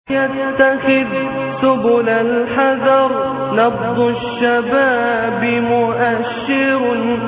يتخذ سبل الحذر نبض الشباب مؤشر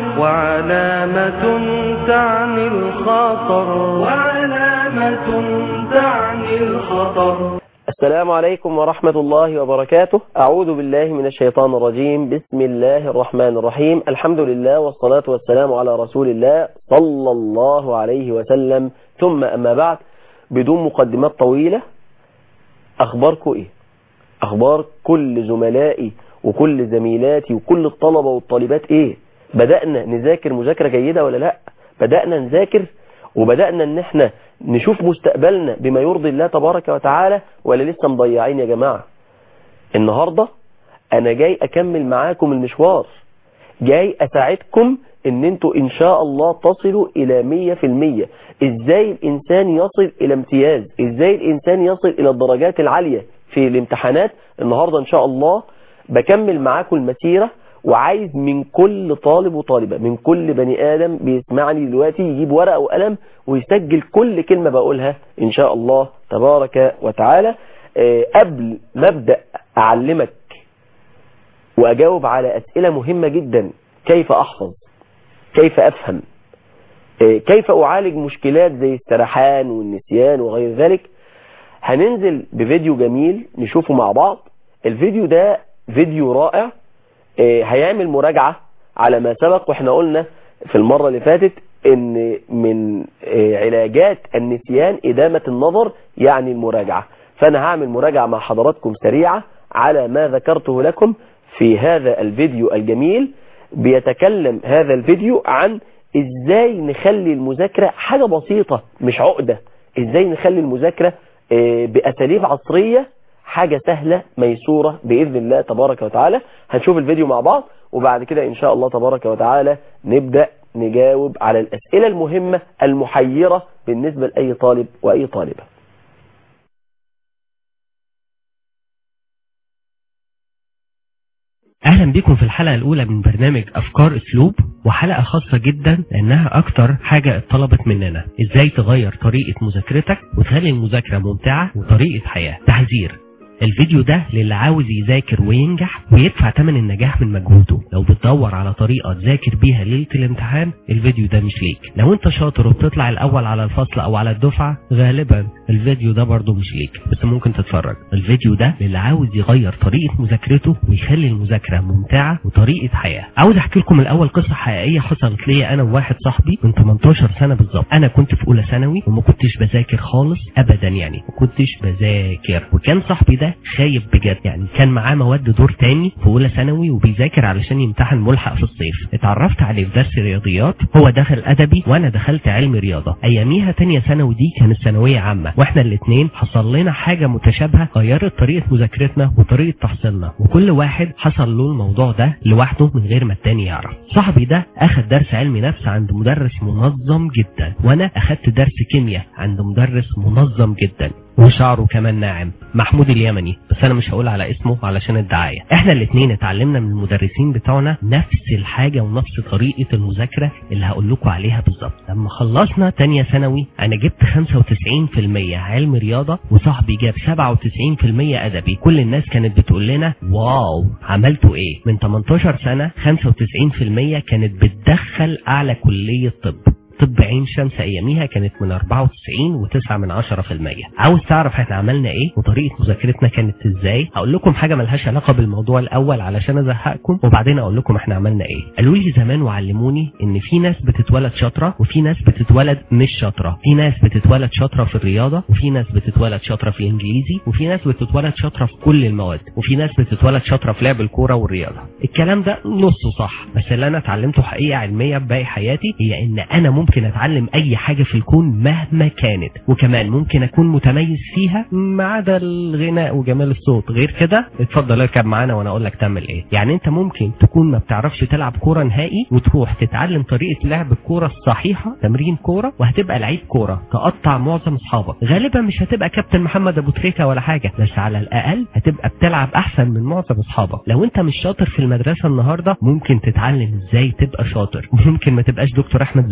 وعلامة تعني الخطر وعلامة تعني الخطر السلام عليكم ورحمة الله وبركاته أعوذ بالله من الشيطان الرجيم بسم الله الرحمن الرحيم الحمد لله والصلاة والسلام على رسول الله صلى الله عليه وسلم ثم أما بعد بدون مقدمات طويلة أخباركم إيه أخبار كل زملائي وكل زميلاتي وكل الطلبة والطالبات إيه بدأنا نذاكر مذاكرة جيدة ولا لا بدأنا نذاكر وبدأنا ان احنا نشوف مستقبلنا بما يرضي الله تبارك وتعالى ولا لسه مضيعين يا جماعة النهاردة انا جاي اكمل معاكم المشوار جاي اساعدكم ان انتوا ان شاء الله تصلوا الى مية في المية ازاي الانسان يصل الى امتياز ازاي الانسان يصل الى الدرجات العالية في الامتحانات النهاردة ان شاء الله بكمل معاكم المسيرة وعايز من كل طالب وطالبة من كل بني آدم بيسمعني دلوقتي يجيب ورقة وقلم ويسجل كل كلمة بقولها إن شاء الله تبارك وتعالى أه قبل ما أبدأ أعلمك وأجاوب على أسئلة مهمة جدا كيف أحفظ كيف أفهم أه كيف أعالج مشكلات زي السرحان والنسيان وغير ذلك هننزل بفيديو جميل نشوفه مع بعض الفيديو ده فيديو رائع هيعمل مراجعة على ما سبق واحنا قلنا في المرة اللي فاتت ان من علاجات النسيان ادامة النظر يعني المراجعة فانا هعمل مراجعة مع حضراتكم سريعة على ما ذكرته لكم في هذا الفيديو الجميل بيتكلم هذا الفيديو عن ازاي نخلي المذاكرة حاجة بسيطة مش عقدة ازاي نخلي المذاكرة باساليب عصرية حاجة سهلة ميسورة بإذن الله تبارك وتعالى هنشوف الفيديو مع بعض وبعد كده إن شاء الله تبارك وتعالى نبدأ نجاوب على الأسئلة المهمة المحيرة بالنسبة لأي طالب وأي طالبة اهلا بكم في الحلقة الاولى من برنامج افكار اسلوب وحلقة خاصة جدا لانها اكتر حاجة اتطلبت مننا ازاي تغير طريقة مذاكرتك وتخلي المذاكرة ممتعة وطريقة حياة تحذير الفيديو ده للي عاوز يذاكر وينجح ويدفع ثمن النجاح من مجهوده لو بتدور على طريقة تذاكر بيها ليلة الامتحان الفيديو ده مش ليك لو انت شاطر وبتطلع الاول على الفصل او على الدفعة غالبا الفيديو ده برضه مش ليك بس ممكن تتفرج الفيديو ده للي عاوز يغير طريقة مذاكرته ويخلي المذاكرة ممتعة وطريقة حياة عاوز احكي لكم الاول قصة حقيقية حصلت ليا انا وواحد صاحبي من 18 سنة بالظبط انا كنت في اولى ثانوي وما كنتش بذاكر خالص ابدا يعني ما كنتش بذاكر وكان صاحبي ده خايب بجد يعني كان معاه مواد دور تاني في اولى ثانوي وبيذاكر علشان يمتحن ملحق في الصيف اتعرفت عليه في درس رياضيات هو دخل ادبي وانا دخلت علم رياضه اياميها تانية ثانوي دي كانت ثانويه عامه واحنا الاثنين حصل لنا حاجه متشابهه غيرت طريقه مذاكرتنا وطريقه تحصيلنا وكل واحد حصل له الموضوع ده لوحده من غير ما التاني يعرف صاحبي ده اخد درس علم نفس عند مدرس منظم جدا وانا اخدت درس كيمياء عند مدرس منظم جدا وشعره كمان ناعم محمود اليمني بس انا مش هقول على اسمه علشان الدعاية احنا الاثنين اتعلمنا من المدرسين بتوعنا نفس الحاجة ونفس طريقة المذاكرة اللي هقول لكم عليها بالظبط لما خلصنا تانية ثانوي انا جبت 95% علم رياضة وصاحبي جاب 97% ادبي كل الناس كانت بتقول لنا واو عملتوا ايه من 18 سنة 95% كانت بتدخل اعلى كلية طب طب عين شمس اياميها كانت من 94 و9 من 10% عاوز تعرف احنا عملنا ايه وطريقه مذاكرتنا كانت ازاي هقول لكم حاجه ملهاش علاقه بالموضوع الاول علشان ازهقكم وبعدين اقول لكم احنا عملنا ايه قالوا لي زمان وعلموني ان في ناس بتتولد شاطره وفي ناس بتتولد مش شاطره في ناس بتتولد شاطره في الرياضه وفي ناس بتتولد شاطره في الانجليزي وفي ناس بتتولد شاطره في كل المواد وفي ناس بتتولد شاطره في لعب الكوره والرياضه الكلام ده نصه صح بس اللي انا اتعلمته حقيقه علميه باقي حياتي هي ان انا ممكن اتعلم اي حاجة في الكون مهما كانت وكمان ممكن اكون متميز فيها ما عدا الغناء وجمال الصوت غير كده اتفضل اركب معانا وانا اقول لك تعمل ايه يعني انت ممكن تكون ما بتعرفش تلعب كورة نهائي وتروح تتعلم طريقة لعب الكورة الصحيحة تمرين كورة وهتبقى لعيب كورة تقطع معظم اصحابك غالبا مش هتبقى كابتن محمد ابو تريكة ولا حاجة بس على الاقل هتبقى بتلعب احسن من معظم اصحابك لو انت مش شاطر في المدرسة النهاردة ممكن تتعلم ازاي تبقى شاطر ممكن ما تبقاش دكتور احمد زويل في الاخر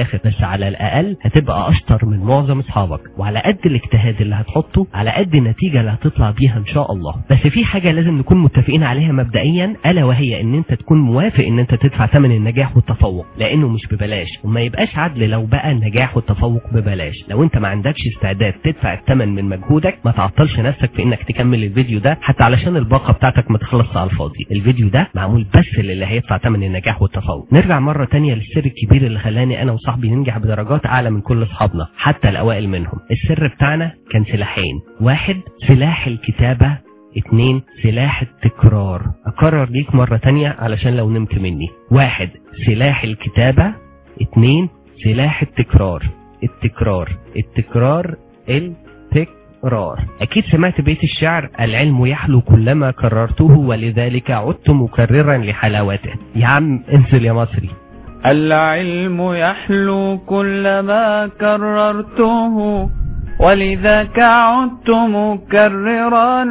الاخر بس على الاقل هتبقى اشطر من معظم اصحابك وعلى قد الاجتهاد اللي هتحطه على قد النتيجه اللي هتطلع بيها ان شاء الله بس في حاجه لازم نكون متفقين عليها مبدئيا الا وهي ان انت تكون موافق ان انت تدفع ثمن النجاح والتفوق لانه مش ببلاش وما يبقاش عدل لو بقى النجاح والتفوق ببلاش لو انت ما عندكش استعداد تدفع الثمن من مجهودك ما تعطلش نفسك في انك تكمل الفيديو ده حتى علشان الباقه بتاعتك ما تخلصش على الفاضي الفيديو ده معمول بس للي هيدفع ثمن النجاح والتفوق نرجع مره تانية للسر الكبير اللي خلاني انا وصاحبي ننجح بدرجات اعلى من كل اصحابنا حتى الاوائل منهم السر بتاعنا كان سلاحين واحد سلاح الكتابه اتنين سلاح التكرار اكرر ليك مرة تانية علشان لو نمت مني واحد سلاح الكتابة اتنين سلاح التكرار التكرار التكرار التكرار اكيد سمعت بيت الشعر العلم يحلو كلما كررته ولذلك عدت مكررا لحلاوته يا عم انزل يا مصري العلم يحلو كلما كررته ولذاك عدت مكررا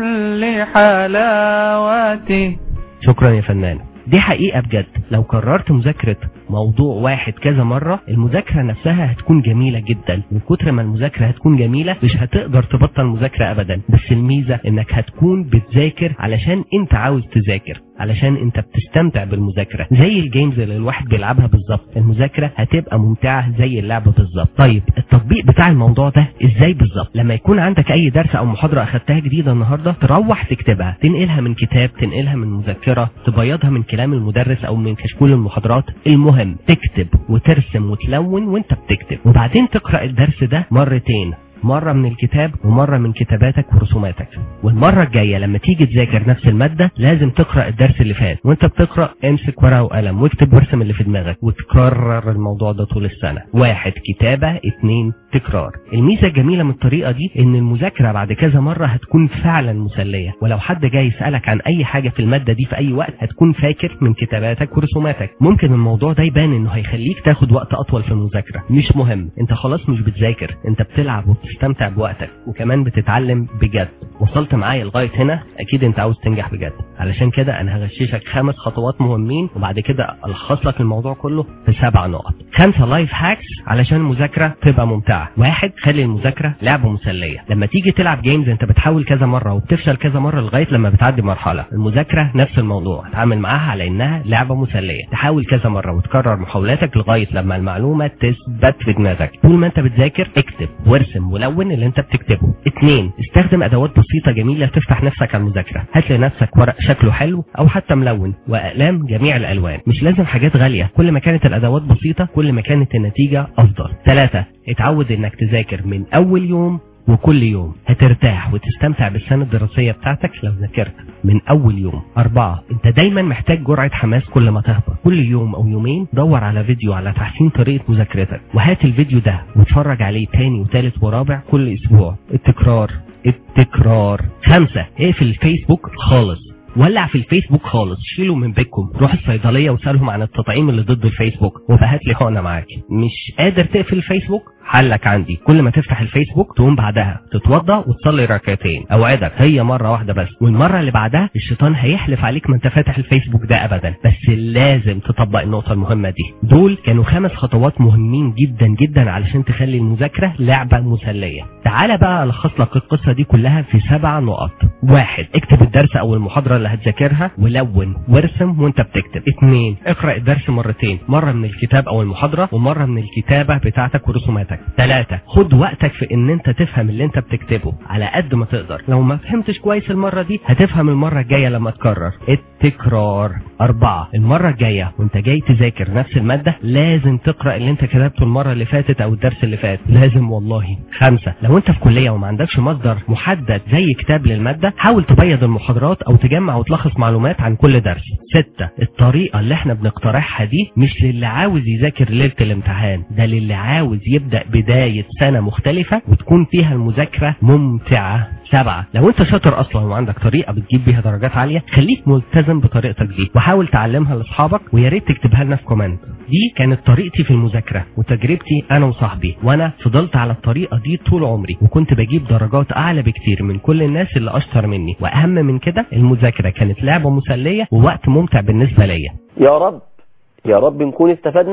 لحلاوته شكرا يا فنان دي حقيقة بجد لو قررت مذاكرة موضوع واحد كذا مرة المذاكرة نفسها هتكون جميلة جدا من كتر ما المذاكرة هتكون جميلة مش هتقدر تبطل مذاكرة ابدا بس الميزة انك هتكون بتذاكر علشان انت عاوز تذاكر علشان انت بتستمتع بالمذاكرة زي الجيمز اللي الواحد بيلعبها بالظبط المذاكرة هتبقى ممتعة زي اللعبة بالظبط طيب التطبيق بتاع الموضوع ده ازاي بالظبط لما يكون عندك اي درس او محاضرة اخدتها جديدة النهاردة تروح تكتبها تنقلها من كتاب تنقلها من مذكرة تبيضها من كلام المدرس او من كشكول المحاضرات المهم تكتب وترسم وتلون وانت بتكتب وبعدين تقرأ الدرس ده مرتين مرة من الكتاب ومرة من كتاباتك ورسوماتك والمرة الجاية لما تيجي تذاكر نفس المادة لازم تقرأ الدرس اللي فات وانت بتقرأ امسك ورقة وقلم واكتب وارسم اللي في دماغك وتكرر الموضوع ده طول السنة واحد كتابة اتنين تكرار الميزة الجميلة من الطريقة دي ان المذاكرة بعد كذا مرة هتكون فعلا مسلية ولو حد جاي يسألك عن اي حاجة في المادة دي في اي وقت هتكون فاكر من كتاباتك ورسوماتك ممكن الموضوع ده يبان انه هيخليك تاخد وقت اطول في المذاكرة مش مهم انت خلاص مش بتذاكر انت بتلعب وبتستمتع بوقتك وكمان بتتعلم بجد وصلت معايا لغاية هنا اكيد انت عاوز تنجح بجد علشان كده انا هغششك خمس خطوات مهمين وبعد كده الخص لك الموضوع كله في سبع نقط خمسة لايف هاكس علشان المذاكرة تبقى ممتعة واحد خلي المذاكرة لعبة مسلية لما تيجي تلعب جيمز انت بتحاول كذا مرة وبتفشل كذا مرة لغاية لما بتعدي مرحلة المذاكرة نفس الموضوع تعامل معاها على انها لعبة مسلية تحاول كذا مرة وتكرر محاولاتك لغاية لما المعلومة تثبت في دماغك طول ما انت بتذاكر اكتب وارسم ولون اللي انت بتكتبه اتنين استخدم ادوات بسيطة جميلة تفتح نفسك على المذاكرة هات لنفسك ورق شكله حلو او حتى ملون واقلام جميع الالوان مش لازم حاجات غالية كل ما كانت الادوات بسيطة كل ما كانت النتيجة افضل ثلاثة اتعود انك تذاكر من اول يوم وكل يوم هترتاح وتستمتع بالسنة الدراسية بتاعتك لو ذاكرت من أول يوم أربعة أنت دايما محتاج جرعة حماس كل ما تهبط كل يوم أو يومين دور على فيديو على تحسين طريقة مذاكرتك وهات الفيديو ده واتفرج عليه تاني وتالت ورابع كل أسبوع التكرار التكرار خمسة اقفل الفيسبوك خالص ولع في الفيسبوك خالص شيله من بيتكم روح الصيدلية وسألهم عن التطعيم اللي ضد الفيسبوك وبهات لي حقنة معاك مش قادر تقفل الفيسبوك حلك عندي كل ما تفتح الفيسبوك تقوم بعدها تتوضا وتصلي ركعتين اوعدك هي مره واحده بس والمره اللي بعدها الشيطان هيحلف عليك ما انت فاتح الفيسبوك ده ابدا بس لازم تطبق النقطه المهمه دي دول كانوا خمس خطوات مهمين جدا جدا علشان تخلي المذاكره لعبه مسليه تعالى بقى الخص لك القصه دي كلها في سبع نقط واحد اكتب الدرس او المحاضره اللي هتذاكرها ولون وارسم وانت بتكتب اتنين اقرا الدرس مرتين مره من الكتاب او المحاضره ومره من الكتابه بتاعتك ورسوماتك ثلاثة خد وقتك في ان انت تفهم اللي انت بتكتبه على قد ما تقدر لو ما فهمتش كويس المرة دي هتفهم المرة الجاية لما تكرر التكرار أربعة المرة الجاية وانت جاي تذاكر نفس المادة لازم تقرأ اللي انت كتبته المرة اللي فاتت او الدرس اللي فات لازم والله خمسة لو انت في كلية وما عندكش مصدر محدد زي كتاب للمادة حاول تبيض المحاضرات او تجمع وتلخص معلومات عن كل درس ستة الطريقة اللي احنا بنقترحها دي مش للي عاوز يذاكر ليلة الامتحان ده للي عاوز يبدأ بداية سنة مختلفة وتكون فيها المذاكرة ممتعة سبعة لو انت شاطر اصلا وعندك طريقة بتجيب بيها درجات عالية خليك ملتزم بطريقتك دي وحاول تعلمها لاصحابك ويا ريت تكتبها لنا في كومنت دي كانت طريقتي في المذاكرة وتجربتي انا وصاحبي وانا فضلت على الطريقة دي طول عمري وكنت بجيب درجات اعلى بكتير من كل الناس اللي اشطر مني واهم من كده المذاكرة كانت لعبة مسلية ووقت ممتع بالنسبة ليا يا رب يا رب نكون استفدنا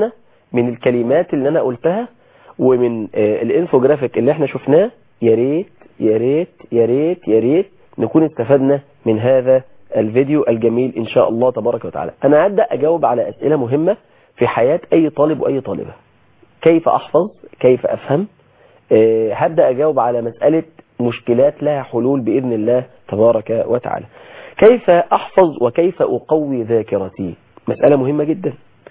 من الكلمات اللي انا قلتها ومن آه، الانفوجرافيك اللي احنا شفناه يا ريت يا ريت يا ريت يا ريت نكون استفدنا من هذا الفيديو الجميل ان شاء الله تبارك وتعالى انا هبدا اجاوب على اسئله مهمه في حياه اي طالب واي طالبه كيف احفظ كيف افهم آه، هبدا اجاوب على مساله مشكلات لها حلول باذن الله تبارك وتعالى كيف احفظ وكيف اقوي ذاكرتي مساله مهمه جدا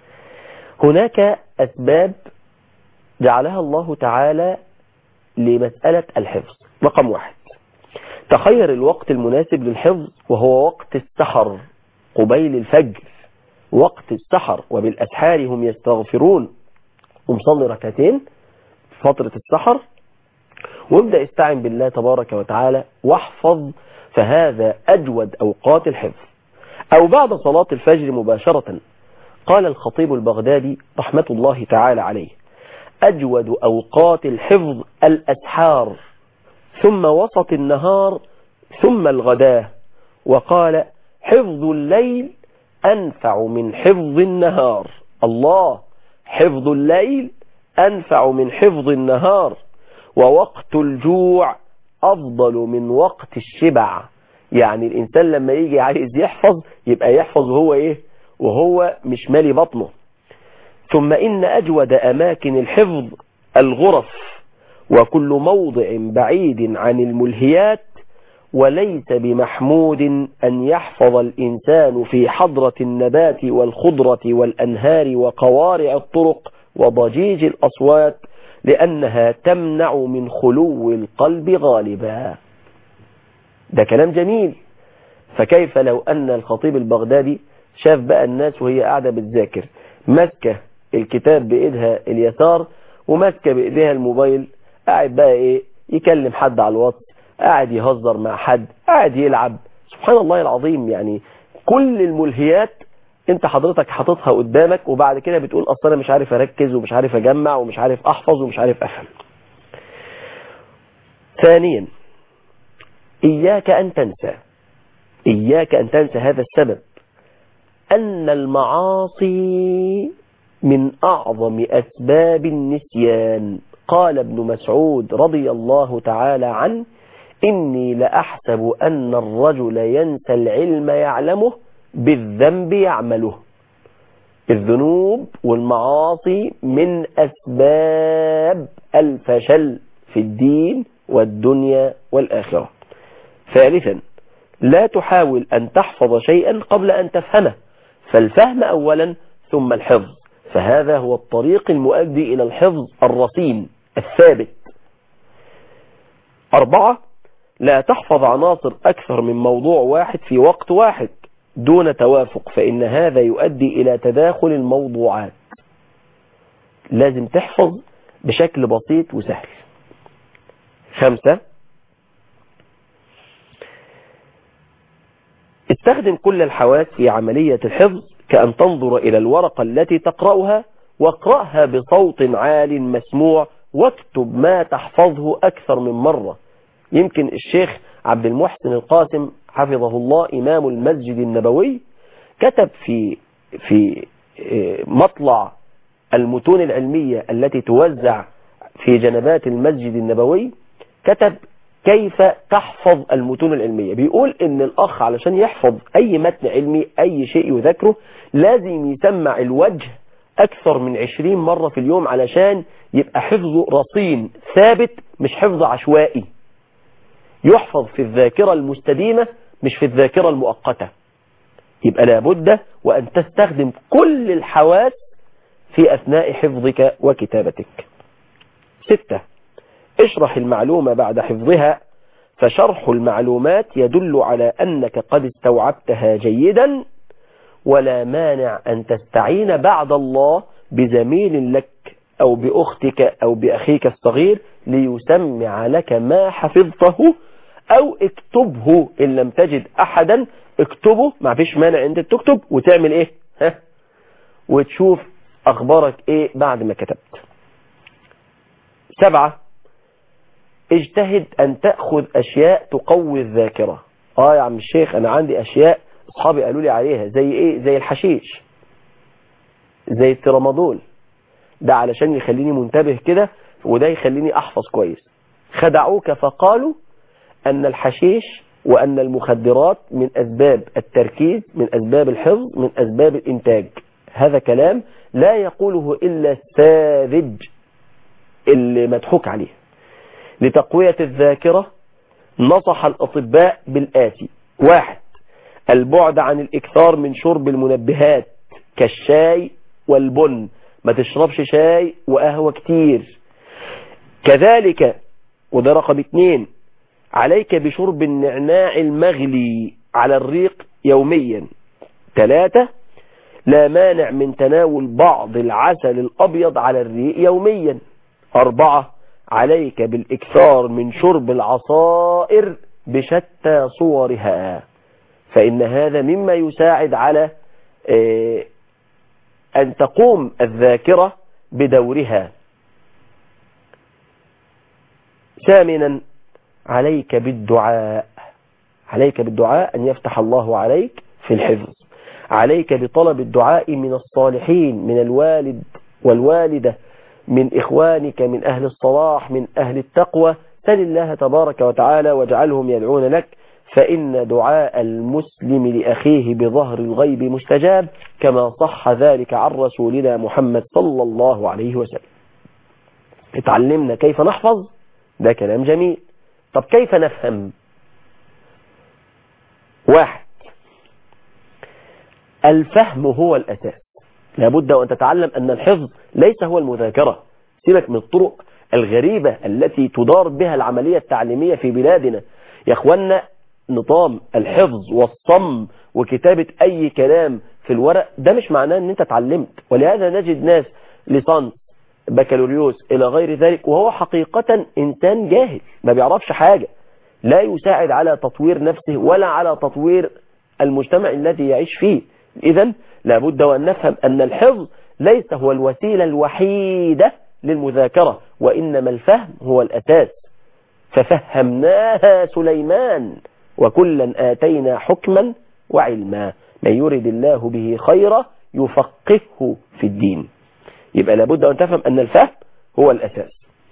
هناك اسباب جعلها الله تعالى لمساله الحفظ رقم واحد تخير الوقت المناسب للحفظ وهو وقت السحر قبيل الفجر وقت السحر وبالأسحار هم يستغفرون ومصلي ركعتين في فترة السحر وابدأ استعن بالله تبارك وتعالى واحفظ فهذا أجود أوقات الحفظ أو بعد صلاة الفجر مباشرة قال الخطيب البغدادي رحمة الله تعالى عليه أجود أوقات الحفظ الأسحار ثم وسط النهار ثم الغداة وقال حفظ الليل أنفع من حفظ النهار الله حفظ الليل أنفع من حفظ النهار ووقت الجوع أفضل من وقت الشبع يعني الإنسان لما يجي عايز يحفظ يبقى يحفظ وهو إيه وهو مش مالي بطنه ثم إن أجود أماكن الحفظ الغرف وكل موضع بعيد عن الملهيات وليس بمحمود أن يحفظ الإنسان في حضرة النبات والخضرة والأنهار وقوارع الطرق وضجيج الأصوات لأنها تمنع من خلو القلب غالبا ده كلام جميل فكيف لو أن الخطيب البغدادي شاف بقى الناس وهي قاعدة بتذاكر ماسكة الكتاب بإيدها اليسار وماسكة بإيديها الموبايل قاعد بقى إيه يكلم حد على الواتس قاعد يهزر مع حد قاعد يلعب سبحان الله العظيم يعني كل الملهيات انت حضرتك حاططها قدامك وبعد كده بتقول اصل انا مش عارف اركز ومش عارف اجمع ومش عارف احفظ ومش عارف افهم ثانيا اياك ان تنسى اياك ان تنسى هذا السبب ان المعاصي من اعظم اسباب النسيان قال ابن مسعود رضي الله تعالى عنه إني لأحسب أن الرجل ينسى العلم يعلمه بالذنب يعمله الذنوب والمعاصي من أسباب الفشل في الدين والدنيا والآخرة ثالثا لا تحاول أن تحفظ شيئا قبل أن تفهمه فالفهم أولا ثم الحفظ فهذا هو الطريق المؤدي إلى الحفظ الرصين الثابت أربعة لا تحفظ عناصر أكثر من موضوع واحد في وقت واحد دون توافق فإن هذا يؤدي إلى تداخل الموضوعات لازم تحفظ بشكل بسيط وسهل خمسة استخدم كل الحواس في عملية الحفظ كأن تنظر إلى الورقة التي تقرأها واقرأها بصوت عال مسموع واكتب ما تحفظه أكثر من مرة يمكن الشيخ عبد المحسن القاسم حفظه الله إمام المسجد النبوي كتب في في مطلع المتون العلمية التي توزع في جنبات المسجد النبوي كتب كيف تحفظ المتون العلمية بيقول ان الاخ علشان يحفظ اي متن علمي اي شيء يذكره لازم يسمع الوجه اكثر من عشرين مرة في اليوم علشان يبقى حفظه رصين ثابت مش حفظ عشوائي يحفظ في الذاكرة المستديمة مش في الذاكرة المؤقتة يبقى لابد وأن تستخدم كل الحواس في أثناء حفظك وكتابتك ستة اشرح المعلومة بعد حفظها فشرح المعلومات يدل على أنك قد استوعبتها جيدا ولا مانع أن تستعين بعد الله بزميل لك أو بأختك أو بأخيك الصغير ليسمع لك ما حفظته أو اكتبه إن لم تجد أحدا اكتبه ما فيش مانع أنت تكتب وتعمل إيه ها وتشوف أخبارك إيه بعد ما كتبت سبعة اجتهد أن تأخذ أشياء تقوي الذاكرة آه يا عم الشيخ أنا عندي أشياء أصحابي قالوا لي عليها زي إيه زي الحشيش زي الترامادول ده علشان يخليني منتبه كده وده يخليني احفظ كويس خدعوك فقالوا ان الحشيش وان المخدرات من اسباب التركيز من اسباب الحفظ من اسباب الانتاج هذا كلام لا يقوله الا الساذج اللي مضحوك عليه لتقوية الذاكرة نصح الأطباء بالآتي واحد البعد عن الإكثار من شرب المنبهات كالشاي والبن ما تشربش شاي وقهوة كتير كذلك وده رقم اتنين عليك بشرب النعناع المغلي على الريق يوميا ثلاثة لا مانع من تناول بعض العسل الأبيض على الريق يوميا أربعة عليك بالإكثار من شرب العصائر بشتى صورها فإن هذا مما يساعد على أن تقوم الذاكرة بدورها ثامنا عليك بالدعاء عليك بالدعاء أن يفتح الله عليك في الحفظ عليك بطلب الدعاء من الصالحين من الوالد والوالدة من إخوانك من أهل الصلاح من أهل التقوى سل الله تبارك وتعالى واجعلهم يدعون لك فإن دعاء المسلم لأخيه بظهر الغيب مستجاب كما صح ذلك عن رسولنا محمد صلى الله عليه وسلم اتعلمنا كيف نحفظ ده كلام جميل طب كيف نفهم واحد الفهم هو الأساس لابد وأن تتعلم أن الحفظ ليس هو المذاكرة سيبك من الطرق الغريبة التي تدار بها العملية التعليمية في بلادنا يا اخوانا نظام الحفظ والصم وكتابة أي كلام في الورق ده مش معناه أن أنت اتعلمت ولهذا نجد ناس لصنص بكالوريوس إلى غير ذلك وهو حقيقة إنسان جاهل ما بيعرفش حاجة لا يساعد على تطوير نفسه ولا على تطوير المجتمع الذي يعيش فيه إذا لابد وأن نفهم أن الحفظ ليس هو الوسيلة الوحيدة للمذاكرة وإنما الفهم هو الأساس ففهمناها سليمان وكلا آتينا حكما وعلما من يرد الله به خيرا يفقهه في الدين يبقى لابد أن تفهم أن الفهم هو الأساس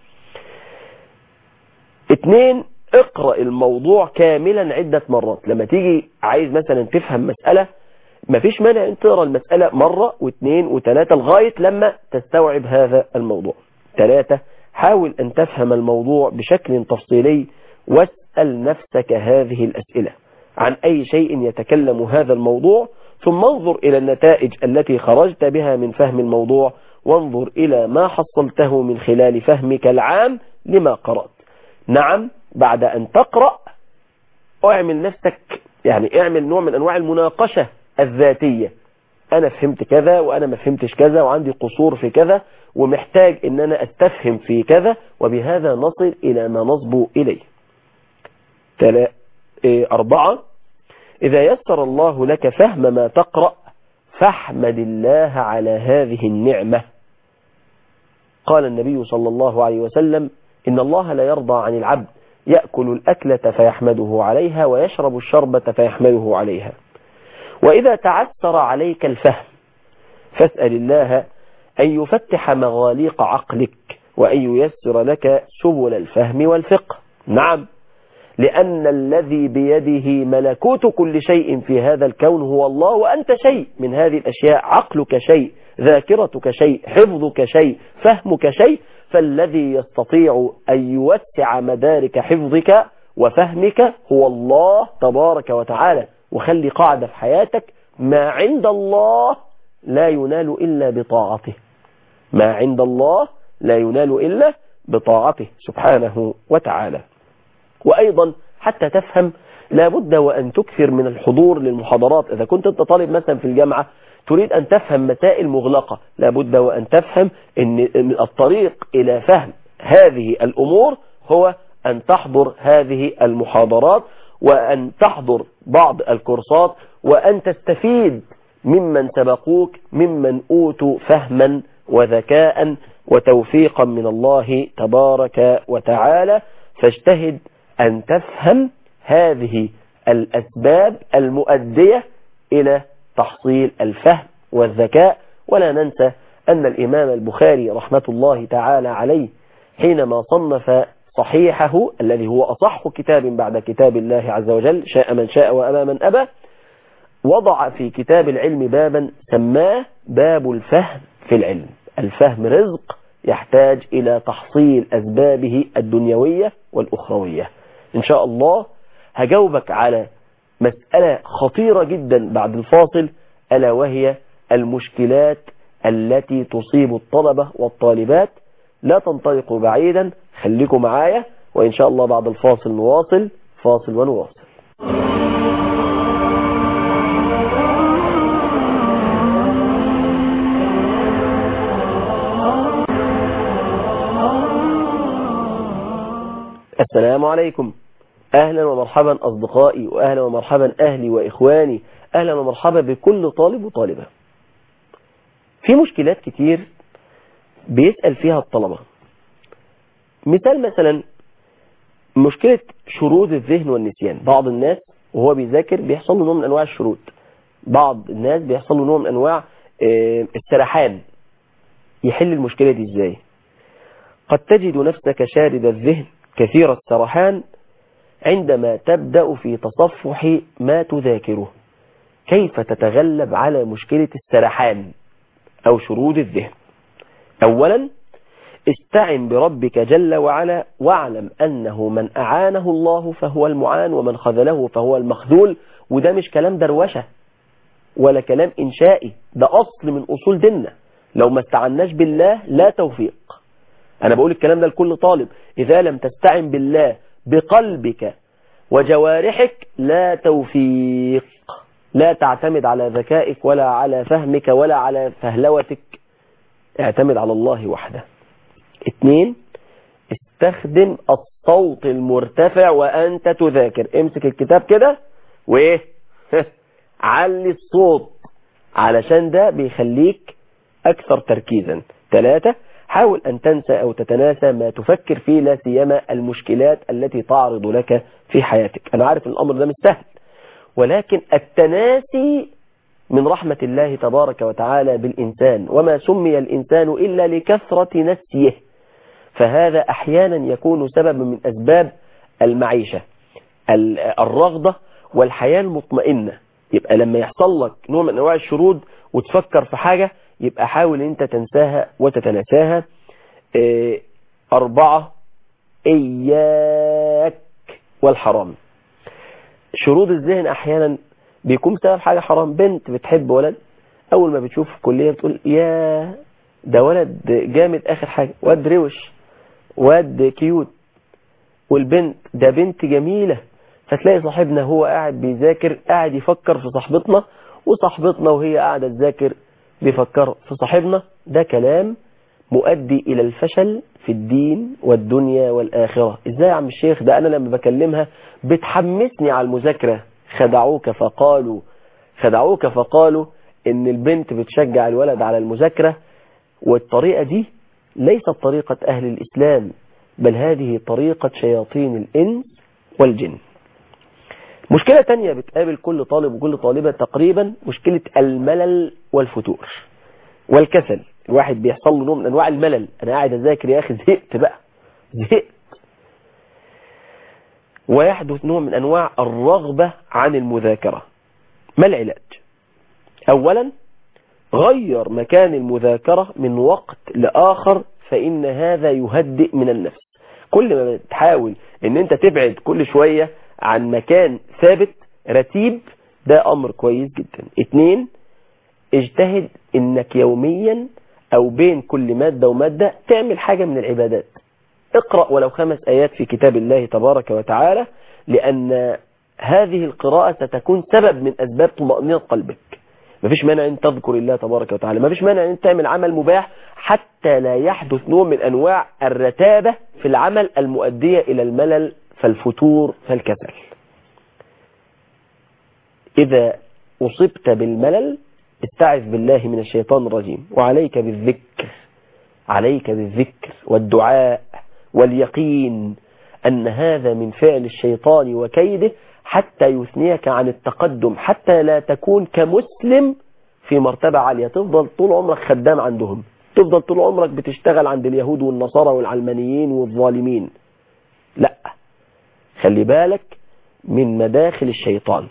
اثنين اقرأ الموضوع كاملا عدة مرات لما تيجي عايز مثلا تفهم مسألة مفيش مانع ان تقرأ المسألة مرة واثنين وثلاثة لغاية لما تستوعب هذا الموضوع ثلاثة حاول أن تفهم الموضوع بشكل تفصيلي واسأل نفسك هذه الأسئلة عن أي شيء يتكلم هذا الموضوع ثم انظر إلى النتائج التي خرجت بها من فهم الموضوع وانظر إلى ما حصلته من خلال فهمك العام لما قرأت نعم بعد أن تقرأ اعمل نفسك يعني اعمل نوع من أنواع المناقشة الذاتية أنا فهمت كذا وأنا ما فهمتش كذا وعندي قصور في كذا ومحتاج أن أنا أستفهم في كذا وبهذا نصل إلى ما نصبو إليه تلا... إيه أربعة إذا يسر الله لك فهم ما تقرأ فاحمد الله على هذه النعمة قال النبي صلى الله عليه وسلم إن الله لا يرضى عن العبد يأكل الأكلة فيحمده عليها ويشرب الشربة فيحمده عليها وإذا تعثر عليك الفهم فاسأل الله أن يفتح مغاليق عقلك وأن ييسر لك سبل الفهم والفقه نعم لأن الذي بيده ملكوت كل شيء في هذا الكون هو الله وأنت شيء من هذه الأشياء عقلك شيء ذاكرتك شيء حفظك شيء فهمك شيء فالذي يستطيع أن يوسع مدارك حفظك وفهمك هو الله تبارك وتعالى وخلي قاعدة في حياتك ما عند الله لا ينال إلا بطاعته ما عند الله لا ينال إلا بطاعته سبحانه وتعالى وأيضا حتى تفهم لابد وأن تكثر من الحضور للمحاضرات إذا كنت أنت طالب مثلا في الجامعة تريد أن تفهم مسائل مغلقة لابد وأن تفهم أن الطريق إلى فهم هذه الأمور هو أن تحضر هذه المحاضرات وأن تحضر بعض الكورسات وأن تستفيد ممن سبقوك ممن أوتوا فهما وذكاء وتوفيقا من الله تبارك وتعالى فاجتهد أن تفهم هذه الأسباب المؤدية إلى تحصيل الفهم والذكاء ولا ننسى أن الإمام البخاري رحمة الله تعالى عليه حينما صنف صحيحه الذي هو أصح كتاب بعد كتاب الله عز وجل شاء من شاء وأبى من أبى وضع في كتاب العلم بابا سماه باب الفهم في العلم الفهم رزق يحتاج إلى تحصيل أسبابه الدنيوية والأخروية إن شاء الله هجاوبك على مسألة خطيرة جدا بعد الفاصل ألا وهي المشكلات التي تصيب الطلبة والطالبات لا تنطلقوا بعيدا خليكم معايا وإن شاء الله بعد الفاصل نواصل فاصل ونواصل السلام عليكم أهلا ومرحبا أصدقائي وأهلا ومرحبا أهلي وإخواني أهلا ومرحبا بكل طالب وطالبة في مشكلات كتير بيسأل فيها الطلبة مثال مثلا مشكلة شرود الذهن والنسيان بعض الناس وهو بيذاكر بيحصل له نوع من أنواع الشرود بعض الناس بيحصل له نوع من أنواع آه، السرحان يحل المشكلة دي ازاي قد تجد نفسك شارد الذهن كثير السرحان عندما تبدأ في تصفح ما تذاكره كيف تتغلب على مشكلة السرحان أو شرود الذهن أولا استعن بربك جل وعلا واعلم أنه من أعانه الله فهو المعان ومن خذله فهو المخذول وده مش كلام دروشة ولا كلام إنشائي ده أصل من أصول ديننا لو ما استعناش بالله لا توفيق أنا بقول الكلام ده لكل طالب إذا لم تستعن بالله بقلبك وجوارحك لا توفيق لا تعتمد على ذكائك ولا على فهمك ولا على فهلوتك اعتمد على الله وحده اتنين استخدم الصوت المرتفع وانت تذاكر امسك الكتاب كده وايه علي الصوت علشان ده بيخليك اكثر تركيزا ثلاثة حاول ان تنسى او تتناسى ما تفكر فيه لا سيما المشكلات التي تعرض لك في حياتك انا عارف ان الامر ده مش سهل ولكن التناسي من رحمة الله تبارك وتعالى بالإنسان وما سمي الإنسان إلا لكثرة نسيه فهذا أحيانا يكون سبب من أسباب المعيشة ال- الرغبة والحياة المطمئنة يبقى لما يحصل لك نوع من أنواع الشرود وتفكر في حاجة يبقى حاول أنت تنساها وتتناساها إيه، أربعة إياك والحرام شرود الذهن أحيانا بيكون بسبب حاجة حرام بنت بتحب ولد أول ما بتشوف في الكلية بتقول يا ده ولد جامد آخر حاجة واد روش واد كيوت والبنت ده بنت جميلة فتلاقي صاحبنا هو قاعد بيذاكر قاعد يفكر في صاحبتنا وصاحبتنا وهي قاعدة تذاكر بيفكر في صاحبنا ده كلام مؤدي إلى الفشل في الدين والدنيا والآخرة إزاي يا عم الشيخ ده أنا لما بكلمها بتحمسني على المذاكرة خدعوك فقالوا خدعوك فقالوا إن البنت بتشجع الولد على المذاكرة والطريقة دي ليست طريقة أهل الإسلام بل هذه طريقة شياطين الإنس والجن مشكلة تانية بتقابل كل طالب وكل طالبة تقريبا مشكلة الملل والفتور والكسل الواحد بيحصل له نوع من أنواع الملل أنا قاعد أذاكر يا أخي زهقت بقى زهقت ويحدث نوع من أنواع الرغبة عن المذاكرة ما العلاج أولا غير مكان المذاكرة من وقت لآخر فإن هذا يهدئ من النفس كل ما تحاول ان انت تبعد كل شوية عن مكان ثابت رتيب ده امر كويس جدا اتنين اجتهد انك يوميا او بين كل مادة ومادة تعمل حاجة من العبادات اقرأ ولو خمس ايات في كتاب الله تبارك وتعالى لان هذه القراءة ستكون سبب من اسباب طمأنينة قلبك مفيش مانع ان تذكر الله تبارك وتعالى مفيش مانع ان تعمل عمل مباح حتى لا يحدث نوع من انواع الرتابة في العمل المؤدية الى الملل فالفتور فالكسل اذا اصبت بالملل استعذ بالله من الشيطان الرجيم وعليك بالذكر عليك بالذكر والدعاء واليقين ان هذا من فعل الشيطان وكيده حتى يثنيك عن التقدم حتى لا تكون كمسلم في مرتبة عالية تفضل طول عمرك خدام عندهم تفضل طول عمرك بتشتغل عند اليهود والنصارى والعلمانيين والظالمين لا خلي بالك من مداخل الشيطان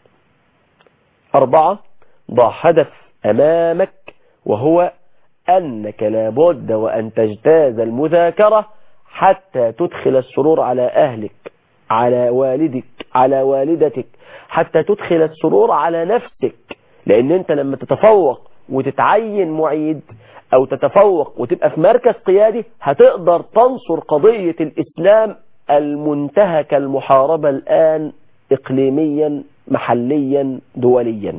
أربعة ضع هدف أمامك وهو أنك لابد وأن تجتاز المذاكرة حتى تدخل السرور على أهلك على والدك على والدتك حتى تدخل السرور على نفسك لأن أنت لما تتفوق وتتعين معيد أو تتفوق وتبقى في مركز قيادي هتقدر تنصر قضية الإسلام المنتهكة المحاربة الآن إقليميا محليا دوليا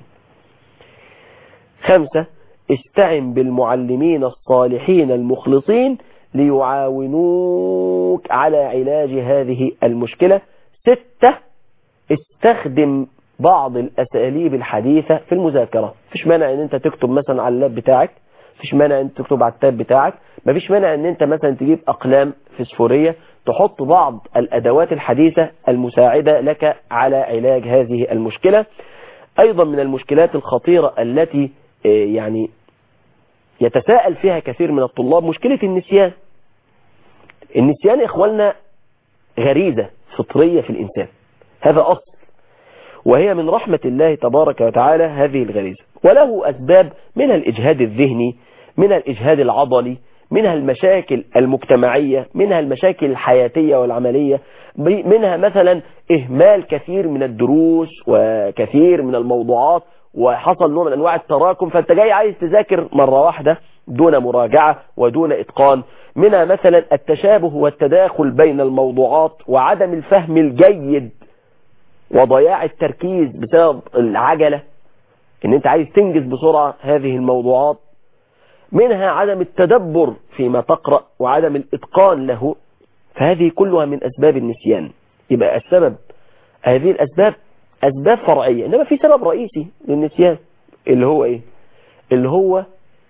خمسة استعن بالمعلمين الصالحين المخلصين ليعاونوك على علاج هذه المشكلة ستة استخدم بعض الأساليب الحديثة في المذاكرة فيش مانع ان انت تكتب مثلا على اللاب بتاعك فيش مانع ان انت تكتب على التاب بتاعك مفيش مانع ان انت مثلا تجيب اقلام فسفورية تحط بعض الادوات الحديثة المساعدة لك على علاج هذه المشكلة ايضا من المشكلات الخطيرة التي يعني يتساءل فيها كثير من الطلاب مشكلة النسيان النسيان يا اخواننا غريزة فطرية في الانسان هذا اصل وهي من رحمة الله تبارك وتعالى هذه الغريزة وله أسباب منها الإجهاد الذهني منها الإجهاد العضلي منها المشاكل المجتمعية منها المشاكل الحياتية والعملية منها مثلا إهمال كثير من الدروس وكثير من الموضوعات وحصل نوع من أنواع التراكم فأنت جاي عايز تذاكر مرة واحدة دون مراجعة ودون إتقان منها مثلا التشابه والتداخل بين الموضوعات وعدم الفهم الجيد وضياع التركيز بسبب العجلة ان انت عايز تنجز بسرعة هذه الموضوعات منها عدم التدبر فيما تقرأ وعدم الاتقان له فهذه كلها من اسباب النسيان يبقى السبب هذه الاسباب اسباب فرعية انما في سبب رئيسي للنسيان اللي هو ايه اللي هو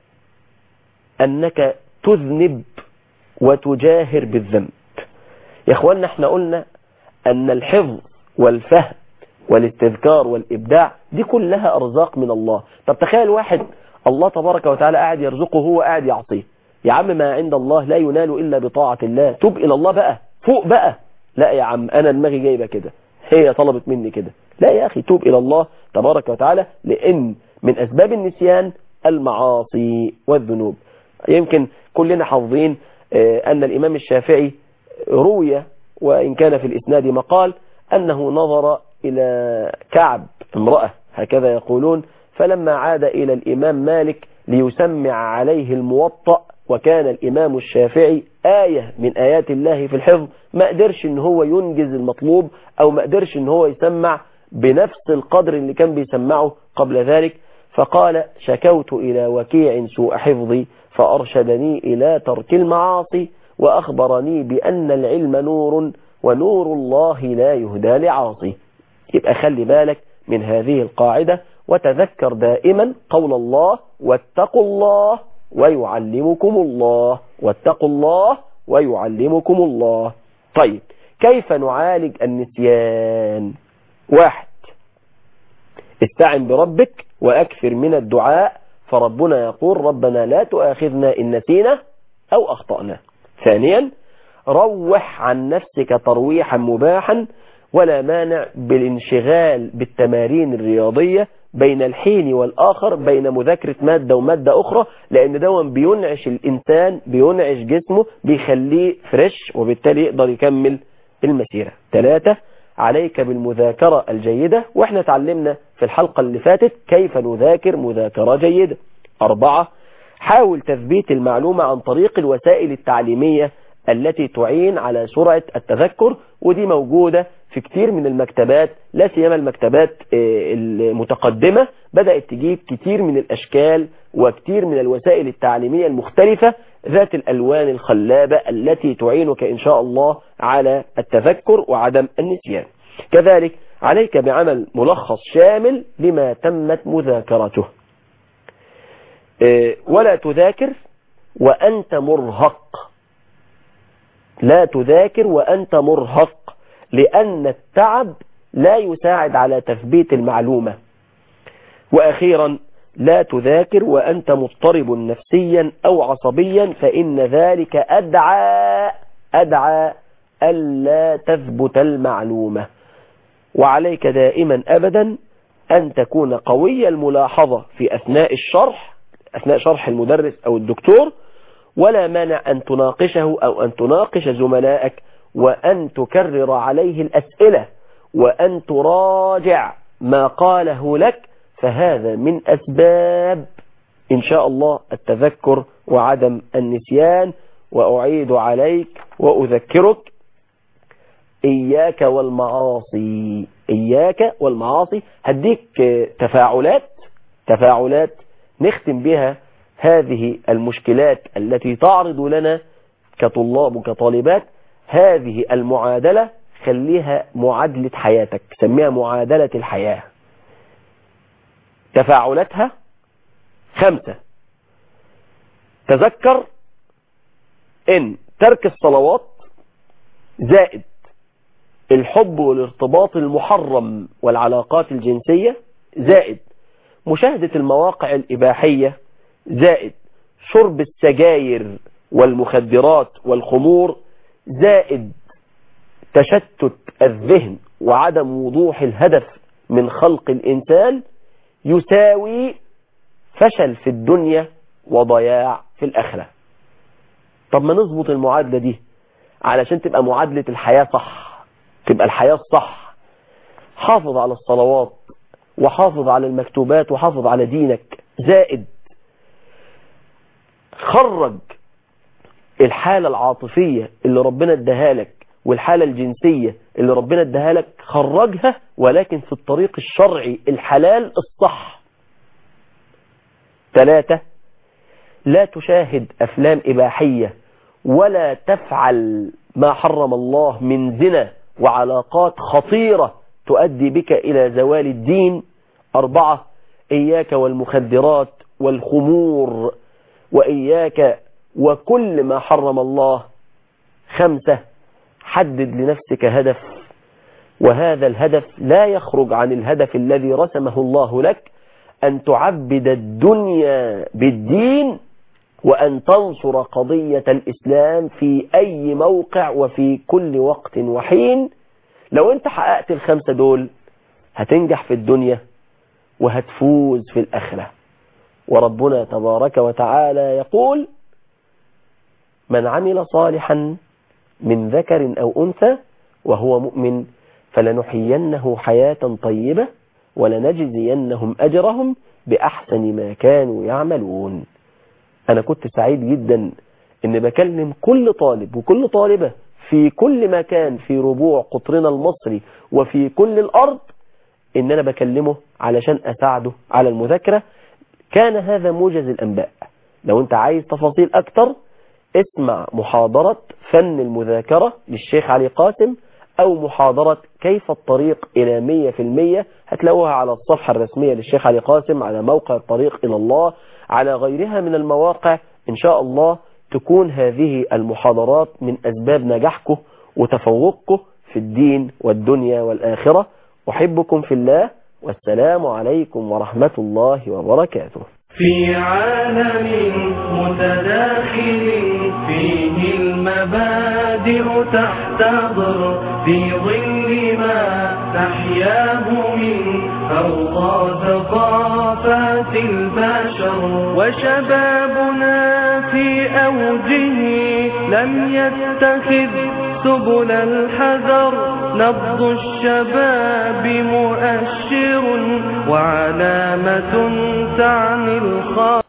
انك تذنب وتجاهر بالذنب يا اخوانا احنا قلنا ان الحفظ والفهم والاستذكار والإبداع دي كلها أرزاق من الله طب تخيل واحد الله تبارك وتعالى قاعد يرزقه هو قاعد يعصيه يا عم ما عند الله لا ينال إلا بطاعة الله توب إلى الله بقى فوق بقى لا يا عم أنا دماغي جايبة كده هي طلبت مني كده لا يا أخي توب إلى الله تبارك وتعالى لأن من أسباب النسيان المعاصي والذنوب يمكن كلنا حافظين أن الإمام الشافعي روي وإن كان في الإسناد مقال أنه نظر إلى كعب امرأة هكذا يقولون فلما عاد إلى الإمام مالك ليسمع عليه الموطأ وكان الإمام الشافعي آية من آيات الله في الحفظ ما قدرش ان هو ينجز المطلوب أو ما قدرش ان هو يسمع بنفس القدر اللي كان بيسمعه قبل ذلك فقال شكوت إلى وكيع سوء حفظي فأرشدني إلى ترك المعاصي وأخبرني بأن العلم نور ونور الله لا يهدى لعاصي يبقى خلي بالك من هذه القاعدة وتذكر دائما قول الله واتقوا الله ويعلمكم الله واتقوا الله ويعلمكم الله طيب كيف نعالج النسيان واحد استعن بربك وأكثر من الدعاء فربنا يقول ربنا لا تؤاخذنا إن نسينا أو أخطأنا ثانيا روح عن نفسك ترويحا مباحا ولا مانع بالانشغال بالتمارين الرياضية بين الحين والآخر بين مذاكرة مادة ومادة أخرى لأن دون بينعش الإنسان بينعش جسمه بيخليه فريش وبالتالي يقدر يكمل المسيرة ثلاثة عليك بالمذاكرة الجيدة واحنا تعلمنا في الحلقة اللي فاتت كيف نذاكر مذاكرة جيدة أربعة حاول تثبيت المعلومة عن طريق الوسائل التعليمية التي تعين على سرعة التذكر ودي موجودة في كتير من المكتبات لا سيما المكتبات المتقدمة بدأت تجيب كتير من الأشكال وكتير من الوسائل التعليمية المختلفة ذات الألوان الخلابة التي تعينك إن شاء الله على التذكر وعدم النسيان كذلك عليك بعمل ملخص شامل لما تمت مذاكرته ولا تذاكر وأنت مرهق لا تذاكر وأنت مرهق لأن التعب لا يساعد على تثبيت المعلومة وأخيرا لا تذاكر وأنت مضطرب نفسيا أو عصبيا فإن ذلك أدعى أدعى ألا تثبت المعلومة وعليك دائما أبدا أن تكون قوي الملاحظة في أثناء الشرح أثناء شرح المدرس أو الدكتور ولا مانع أن تناقشه أو أن تناقش زملائك وأن تكرر عليه الأسئلة وأن تراجع ما قاله لك فهذا من أسباب إن شاء الله التذكر وعدم النسيان وأعيد عليك وأذكرك إياك والمعاصي إياك والمعاصي هديك تفاعلات تفاعلات نختم بها هذه المشكلات التي تعرض لنا كطلاب وكطالبات هذه المعادلة خليها معادلة حياتك سميها معادلة الحياة تفاعلاتها خمسة تذكر ان ترك الصلوات زائد الحب والارتباط المحرم والعلاقات الجنسية زائد مشاهدة المواقع الإباحية زائد شرب السجاير والمخدرات والخمور زائد تشتت الذهن وعدم وضوح الهدف من خلق الإنسان يساوي فشل في الدنيا وضياع في الآخرة طب ما نظبط المعادلة دي علشان تبقى معادلة الحياة صح تبقى الحياة الصح حافظ على الصلوات وحافظ على المكتوبات وحافظ على دينك زائد خرج الحالة العاطفية اللي ربنا اداها لك والحالة الجنسية اللي ربنا اداها لك خرجها ولكن في الطريق الشرعي الحلال الصح ثلاثة لا تشاهد أفلام إباحية ولا تفعل ما حرم الله من زنا وعلاقات خطيرة تؤدي بك إلى زوال الدين أربعة إياك والمخدرات والخمور وإياك وكل ما حرم الله خمسة حدد لنفسك هدف وهذا الهدف لا يخرج عن الهدف الذي رسمه الله لك أن تعبد الدنيا بالدين وأن تنصر قضية الإسلام في أي موقع وفي كل وقت وحين لو أنت حققت الخمسة دول هتنجح في الدنيا وهتفوز في الآخرة وربنا تبارك وتعالى يقول من عمل صالحا من ذكر أو أنثى وهو مؤمن فلنحيينه حياة طيبة ولنجزينهم أجرهم بأحسن ما كانوا يعملون أنا كنت سعيد جدا إن بكلم كل طالب وكل طالبة في كل مكان في ربوع قطرنا المصري وفي كل الأرض إن أنا بكلمه علشان أساعده على المذاكرة كان هذا موجز الأنباء لو أنت عايز تفاصيل أكتر اسمع محاضرة فن المذاكرة للشيخ علي قاسم أو محاضرة كيف الطريق إلى مية في المية هتلاقوها على الصفحة الرسمية للشيخ علي قاسم على موقع الطريق إلى الله على غيرها من المواقع إن شاء الله تكون هذه المحاضرات من أسباب نجاحكم وتفوقكم في الدين والدنيا والآخرة أحبكم في الله والسلام عليكم ورحمة الله وبركاته في عالم متداخل فيه المبادئ تحتضر في ظل ما تحياه من فوق ثقافات البشر وشبابنا في أوجه لم يتخذ سبل الحذر نبض الشباب مؤشر وعلامة تعني الخاطر